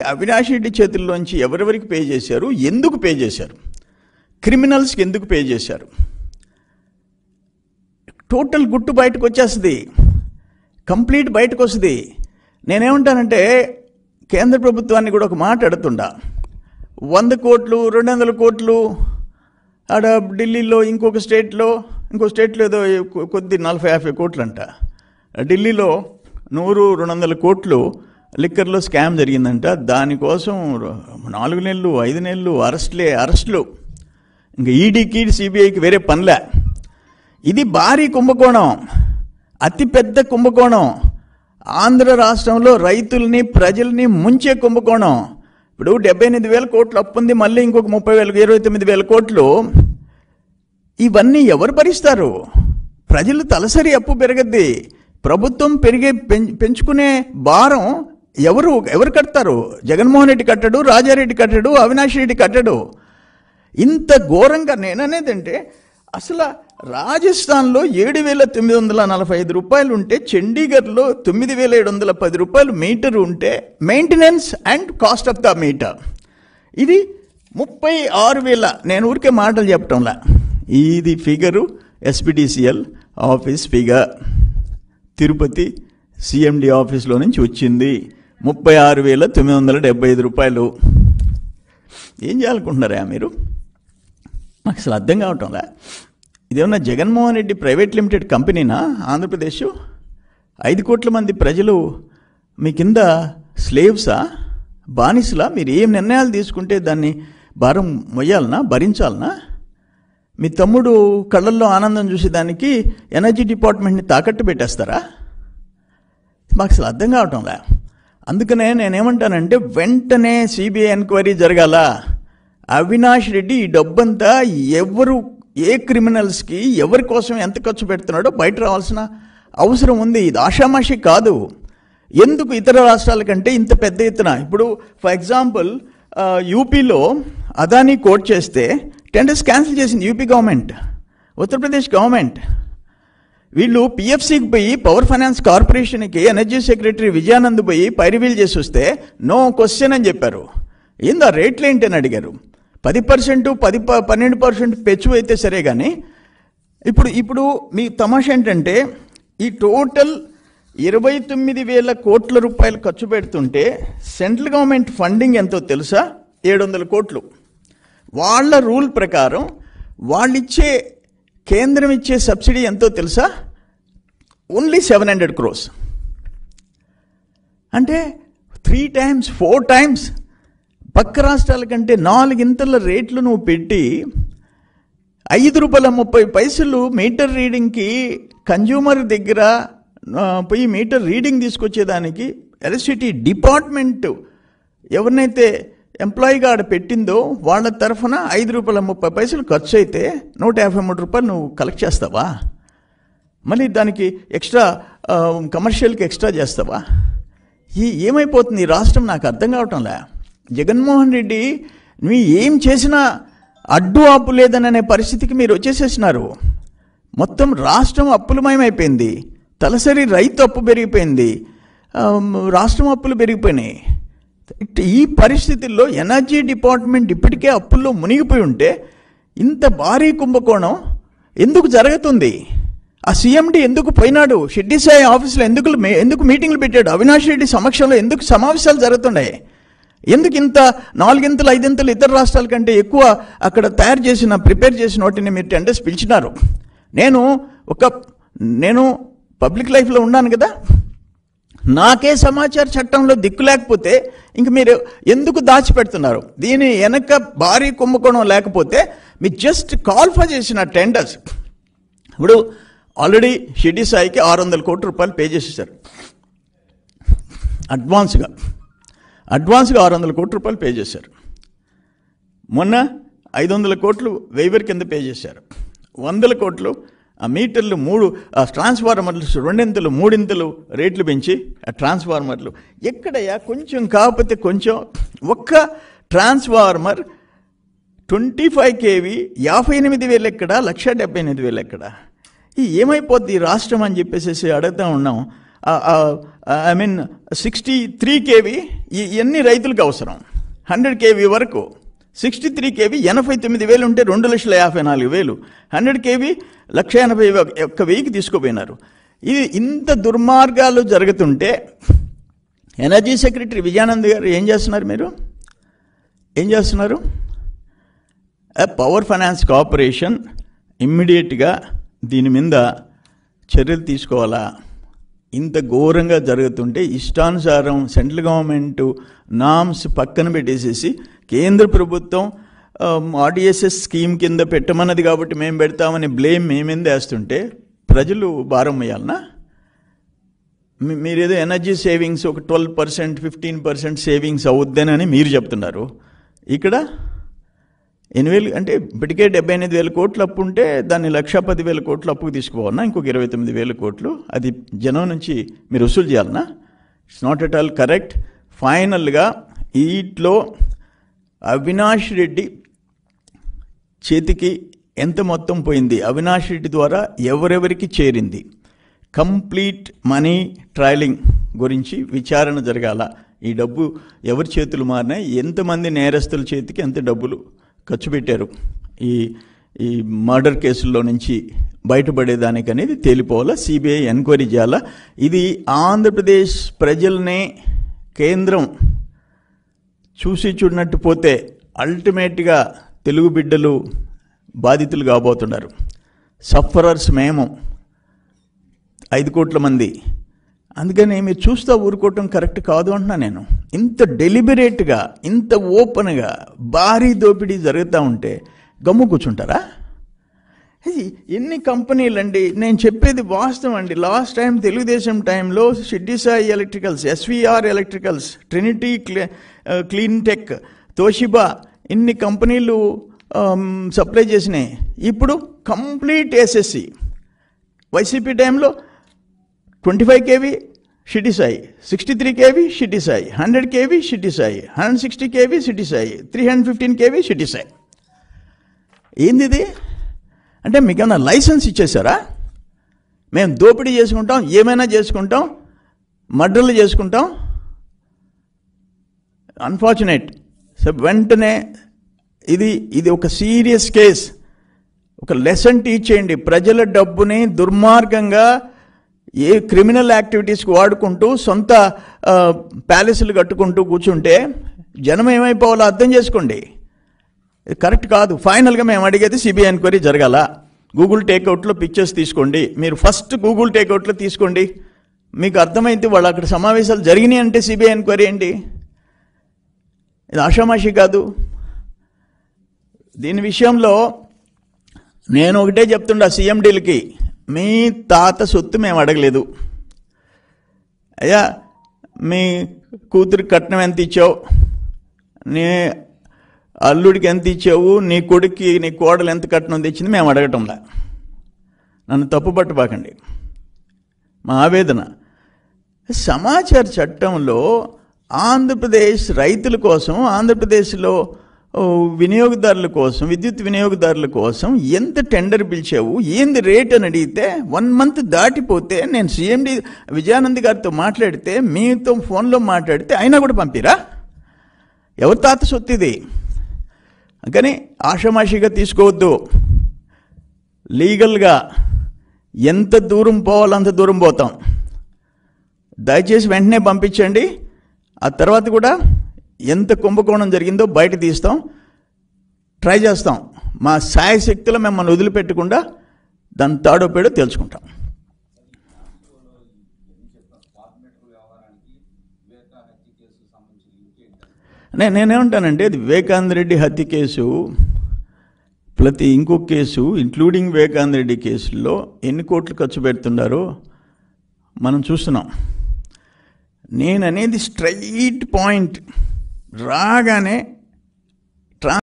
అవినాష్ రెడ్డి చేతుల్లోంచి ఎవరెవరికి పే చేశారు ఎందుకు పే చేశారు క్రిమినల్స్కి ఎందుకు పే చేశారు టోటల్ గుట్టు బయటకు వచ్చేస్తుంది కంప్లీట్ బయటకు వస్తుంది నేనేమంటానంటే కేంద్ర ప్రభుత్వాన్ని కూడా ఒక మాట అడుగుతుండా వంద కోట్లు రెండు వందల కోట్లు ఆడ ఢిల్లీలో ఇంకొక స్టేట్లో ఇంకో స్టేట్లో ఏదో కొ- కొద్ది నలభై యాభై కోట్లు అంట ఢిల్లీలో నూరు రెండు వందల కోట్లు లిక్కర్లో స్కామ్ జరిగిందంట దానికోసం నాలుగు నెలలు ఐదు నెలలు అరెస్ట్లే అరెస్టులు ఇంకా ఈడీకి సిబిఐకి వేరే పనిలే ఇది భారీ కుంభకోణం అతిపెద్ద కుంభకోణం ఆంధ్ర రాష్ట్రంలో రైతుల్ని ప్రజల్ని ముంచే కుంభకోణం ఇప్పుడు డెబ్బై ఎనిమిది వేల కోట్లు అప్పు ఉంది మళ్ళీ ఇంకొక ముప్పై వేల ఇరవై తొమ్మిది వేల కోట్లు ఇవన్నీ ఎవరు భరిస్తారు ప్రజలు తలసరి అప్పు పెరగద్ది ప్రభుత్వం పెరిగే పెం- పెంచుకునే భారం ఎవరు ఎవరు కడతారు జగన్మోహన్ రెడ్డి కట్టడు రాజారెడ్డి కట్టడు అవినాష్ రెడ్డి కట్టడు ఇంత ఘోరంగా నేననేదంటే అసలు రాజస్థాన్లో ఏడు వేల తొమ్మిది వందల నలభై ఐదు రూపాయలు ఉంటే చండీగఢ్లో తొమ్మిది వేల ఏడు వందల పది రూపాయలు మీటర్ ఉంటే maintenance and cost of the meter ఇది ముప్పై ఆరు వేల నేను ఊరికే మాటలు చెప్పటంలా ఇది figure SPDCL office figure Tirupati CMD ఆఫీస్లో నుంచి వచ్చింది ముప్పై ఆరు వేల తొమ్మిది వందల డెబ్బై ఐదు రూపాయలు ఏం చేయాలనుకుంటున్నారా మీరు నాకు అసలు అర్థం కావటంలా ఇదేమన్నా జగన్మోహన్ రెడ్డి ప్రైవేట్ లిమిటెడ్ కంపెనీనా ఆంధ్రప్రదేశ్ ఐదు కోట్ల మంది ప్రజలు మీ కింద స్లేవ్సా బానిసలా మీరు ఏం నిర్ణయాలు తీసుకుంటే దాన్ని భారం మొయ్యాలనా భరించాలనా మీ తమ్ముడు కళ్ళల్లో ఆనందం చూసేదానికి ఎనర్జీ డిపార్ట్మెంట్ని తాకట్టు పెట్టేస్తారా మాకు అసలు అర్థం కావటంలే అందుకనే నేనేమంటానంటే వెంటనే సిబిఐ ఎంక్వైరీ జరగాల అవినాష్ రెడ్డి ఈ డబ్బంతా ఎవరు ఏ క్రిమినల్స్కి ఎవరి కోసం ఎంత ఖర్చు పెడుతున్నాడో బయట రావాల్సిన అవసరం ఉంది ఇది ఆషామాషి కాదు ఎందుకు ఇతర రాష్ట్రాల కంటే ఇంత పెద్ద ఎత్తున ఇప్పుడు ఫర్ ఎగ్జాంపుల్ యూపీలో అదానీ కోట్ చేస్తే టెండర్స్ క్యాన్సిల్ చేసింది యూపీ గవర్నమెంట్ ఉత్తరప్రదేశ్ గవర్నమెంట్ వీళ్ళు పిఎఫ్సికి పోయి పవర్ ఫైనాన్స్ కార్పొరేషన్కి ఎనర్జీ సెక్రటరీ విజయానంద్ పోయి పైరివీల్ చేసి వస్తే నో క్వశ్చన్ అని చెప్పారు ఏందా రేట్లు ఏంటి అని అడిగారు పది పర్సెంట్ పది ప- పన్నెండు పర్సెంట్ పెచ్చు అయితే సరే కానీ ఇప్పుడు ఇప్పుడు మీ తమాషా ఏంటంటే ఈ టోటల్ ఇరవై తొమ్మిది వేల కోట్ల రూపాయలు ఖర్చు పెడుతుంటే సెంట్రల్ గవర్నమెంట్ ఫండింగ్ ఎంతో తెలుసా ఏడు వందల కోట్లు వాళ్ళ రూల్ ప్రకారం వాళ్ళిచ్చే కేంద్రం ఇచ్చే సబ్సిడీ ఎంతో తెలుసా ఓన్లీ సెవెన్ హండ్రెడ్ క్రోస్ అంటే త్రీ టైమ్స్ ఫోర్ టైమ్స్ పక్క రాష్ట్రాల కంటే నాలుగింతల రేట్లు నువ్వు పెట్టి ఐదు రూపాయల ముప్పై పైసలు మీటర్ రీడింగ్కి కన్జ్యూమర్ దగ్గర ఆ, పోయి మీటర్ రీడింగ్ తీసుకొచ్చేదానికి ఎలక్ట్రిసిటీ డిపార్ట్మెంట్ ఎవరినైతే ఎంప్లాయీగా ఆడ పెట్టిందో వాళ్ళ తరఫున ఐదు రూపాయల ముప్పై పైసలు ఖర్చు అయితే నూట యాభై మూడు రూపాయలు నువ్వు కలెక్ట్ చేస్తావా మళ్ళీ దానికి ఎక్స్ట్రా ఆ, కమర్షియల్కి ఎక్స్ట్రా చేస్తావా ఈ ఏమైపోతుంది ఈ రాష్ట్రం నాకు అర్థం కావటంలే జగన్మోహన్ రెడ్డి నువ్వు ఏం చేసినా అడ్డు ఆపు లేదననే పరిస్థితికి మీరు వచ్చేసేసినారు మొత్తం రాష్ట్రం అప్పులమయమైపోయింది తలసరి రైతు అప్పు పెరిగిపోయింది ఆ, రాష్ట్రం అప్పులు పెరిగిపోయినాయి ఇట్- ఈ పరిస్థితుల్లో ఎనర్జీ డిపార్ట్మెంట్ ఇప్పటికే అప్పుల్లో మునిగిపోయి ఉంటే ఇంత భారీ కుంభకోణం ఎందుకు జరుగుతుంది ఆ సీఎండి ఎందుకు పోయినాడు షెడ్డి సాయి ఆఫీస్లో ఎందుకు మే- ఎందుకు మీటింగ్లు పెట్టాడు అవినాష్ రెడ్డి సమక్షంలో ఎందుకు సమావేశాలు జరుగుతున్నాయి ఎందుకు ఇంత నాలుగింతలు ఐదింతలు ఇతర రాష్ట్రాల కంటే ఎక్కువ అక్కడ తయారు చేసిన ప్రిపేర్ చేసిన వాటిని మీరు టెండర్స్ పిలిచినారు నేను ఒక నేను పబ్లిక్ లైఫ్లో ఉన్నాను కదా నాకే సమాచార చట్టంలో దిక్కు లేకపోతే ఇంక మీరు ఎందుకు దాచిపెడుతున్నారు దీని వెనక భారీ కుంభకోణం లేకపోతే మీరు జస్ట్ కాల్ ఫర్ చేసిన టెండర్స్ ఇప్పుడు ఆల్రెడీ షిడి సాయికి ఆరు వందల కోట్ల రూపాయలు పే చేసేసారు అడ్వాన్స్గా అడ్వాన్స్గా ఆరు వందల కోట్ల రూపాయలు పే చేశారు మొన్న ఐదు వందల కోట్లు వెయివర్ కింద పే చేశారు వందల కోట్లు ఆ మీటర్లు మూడు ఆ ట్రాన్స్ఫార్మర్లు రెండింతలు మూడింతలు రేట్లు పెంచి ఆ ట్రాన్స్ఫార్మర్లు ఎక్కడయ్యా కొంచెం కాకపోతే కొంచెం ఒక్క ట్రాన్స్ఫార్మర్ ట్వంటీ ఫైవ్ కేవీ యాభై ఎనిమిది వేలు ఎక్కడ లక్ష డెబ్బై ఎనిమిది వేలు ఎక్కడ ఈ ఏమైపోద్ది ఈ రాష్ట్రం అని చెప్పేసి అడుగుతా ఉన్నాం I mean sixty three KV ఇవన్నీ రైతులకు అవసరం హండ్రెడ్ కేవీ వరకు సిక్స్టీ త్రీ కేవీ ఎనభై తొమ్మిది వేలు ఉంటే రెండు లక్షల యాభై నాలుగు వేలు హండ్రెడ్ కేవీ లక్ష ఎనభై ఒక్క వెయ్యికి తీసుకుపోయినారు ఇది ఇంత దుర్మార్గాలు జరుగుతుంటే ఎనర్జీ సెక్రటరీ విజయానంద్ గారు ఏం చేస్తున్నారు మీరు ఏం చేస్తున్నారు పవర్ ఫైనాన్స్ కార్పొరేషన్ ఇమ్మీడియట్గా దీని మీద చర్యలు తీసుకోవాలా ఇంత ఘోరంగా జరుగుతుంటే ఇష్టానుసారం సెంట్రల్ గవర్నమెంట్ నామ్స్ పక్కన పెట్టేసేసి కేంద్ర ప్రభుత్వం ఆర్డిఎస్ఎస్ స్కీమ్ కింద పెట్టమన్నది కాబట్టి మేము పెడతామని బ్లేమ్ మేమేంది వేస్తుంటే ప్రజలు భారం వేయాలనా మీ- మీరేదో ఎనర్జీ సేవింగ్స్ ఒక twelve percent fifteen percent savings అవుద్దేనని మీరు చెప్తున్నారు ఇక్కడ ఎన్ని వేలు అంటే ఇప్పటికే డెబ్బై ఎనిమిది వేల కోట్లు అప్పు ఉంటే దాన్ని లక్ష పది వేల కోట్లు అప్పుకు తీసుకుపోవాలన్నా ఇంకొక ఇరవై తొమ్మిది వేల కోట్లు అది జనం నుంచి మీరు వసూలు చేయాలన్నా it's not at all correct ఫైనల్గా ఈట్లో అవినాష్ రెడ్డి చేతికి ఎంత మొత్తం పోయింది అవినాష్ రెడ్డి ద్వారా ఎవరెవరికి చేరింది కంప్లీట్ మనీ ట్రయలింగ్ గురించి విచారణ జరగాల ఈ డబ్బు ఎవరి చేతులు మారినాయి ఎంతమంది నేరస్తుల చేతికి ఎంత డబ్బులు ఖర్చు పెట్టారు ఈ ఈ మర్డర్ కేసుల్లో నుంచి బయటపడేదానికి అనేది తేలిపోవాలా సిబిఐ ఎంక్వైరీ చేయాలా ఇది ఆంధ్రప్రదేశ్ ప్రజల్నే కేంద్రం చూసి చూడనట్టు పోతే అల్టిమేట్గా తెలుగు బిడ్డలు బాధితులు కాబోతున్నారు సఫరర్స్ మేము ఐదు కోట్ల మంది అందుకని మీరు చూస్తా ఊరుకోవటం కరెక్ట్ కాదు అంటున్నా నేను ఇంత డెలిబరేట్గా ఇంత ఓపెన్గా భారీ దోపిడీ జరుగుతూ ఉంటే గమ్ము కూర్చుంటారా ఇది ఎన్ని కంపెనీలు అండి నేను చెప్పేది వాస్తవం అండి లాస్ట్ టైం తెలుగుదేశం టైంలో Shirdi Sai electricals SVR electricals trinity క్లీ క్లీన్ టెక్ తోషిబా ఇన్ని కంపెనీలు సప్లై చేసినాయి ఇప్పుడు కంప్లీట్ ఎస్ఎస్సి వైసీపీ టైంలో twenty five KV Shirdi Sai sixty three KV Shirdi Sai hundred KV Shirdi Sai hundred sixty KV Shirdi Sai three hundred fifteen KV Shirdi Sai ఏంది ఇది అంటే మీకు ఏమైనా లైసెన్స్ ఇచ్చేసారా మేము దోపిడీ చేసుకుంటాం ఏమైనా చేసుకుంటాం మర్డర్లు చేసుకుంటాం అన్ఫార్చునేట్ సో వెంటనే ఇది ఇది ఒక సీరియస్ కేస్ ఒక లెసన్ టీచ్ చేయండి ప్రజల డబ్బుని దుర్మార్గంగా ఏ క్రిమినల్ యాక్టివిటీస్కి వాడుకుంటూ సొంత ఆ, ప్యాలెస్లు కట్టుకుంటూ కూర్చుంటే జనం ఏమైపోవాలో అర్థం చేసుకోండి ఇది కరెక్ట్ కాదు ఫైనల్గా మేము అడిగేది సిబిఐ ఎంక్వైరీ జరగాల గూగుల్ టేక్అవుట్లో పిక్చర్స్ తీసుకోండి మీరు ఫస్ట్ గూగుల్ టేక్అవుట్లో తీసుకోండి మీకు అర్థమైంది వాళ్ళు అక్కడ సమావేశాలు జరిగినాయి అంటే సిబిఐ ఎంక్వైరీ ఏంటి ఇది ఆషామాషి కాదు దీని విషయంలో నేను ఒకటే చెప్తుండా సీఎండీలకి మీ తాత సొత్తు మేము అడగలేదు అయ్యా మీ కూతురికి కట్నం ఎంత ఇచ్చావు నీ అల్లుడికి ఎంత ఇచ్చావు నీ కొడుక్కి నీ కోడలు ఎంత కట్నం తెచ్చింది మేము అడగటంలా నన్ను తప్పు పట్టుబాకండి మా ఆవేదన సమాచార చట్టంలో ఆంధ్రప్రదేశ్ రైతుల కోసం ఆంధ్రప్రదేశ్లో ఓ, వినియోగదారుల కోసం విద్యుత్ వినియోగదారుల కోసం ఎంత టెండర్ పిలిచావు ఏంది రేట్ అని అడిగితే వన్ మంత్ దాటిపోతే నేను సీఎండి విజయానంద్ గారితో మాట్లాడితే మీతో ఫోన్లో మాట్లాడితే అయినా కూడా పంపిరా ఎవరి తాత సొత్తు ఇది కానీ ఆషామాషిగా తీసుకోవద్దు లీగల్గా ఎంత దూరం పోవాలో అంత దూరం పోతాం దయచేసి వెంటనే పంపించండి ఆ తర్వాత కూడా ఎంత కుంభకోణం జరిగిందో బయట తీస్తాం ట్రై చేస్తాం మా శాయశక్తులు మిమ్మల్ని వదిలిపెట్టకుండా దాని తాడో పేడో తెలుసుకుంటాం నేను నేనేమంటానంటే అది వివేకానంద రెడ్డి హత్య కేసు ప్రతి ఇంకో కేసు ఇంక్లూడింగ్ వివేకానంద రెడ్డి కేసుల్లో ఎన్ని కోట్లు ఖర్చు పెడుతున్నారో మనం చూస్తున్నాం నేను అనేది స్ట్రైట్ పాయింట్ రాగానే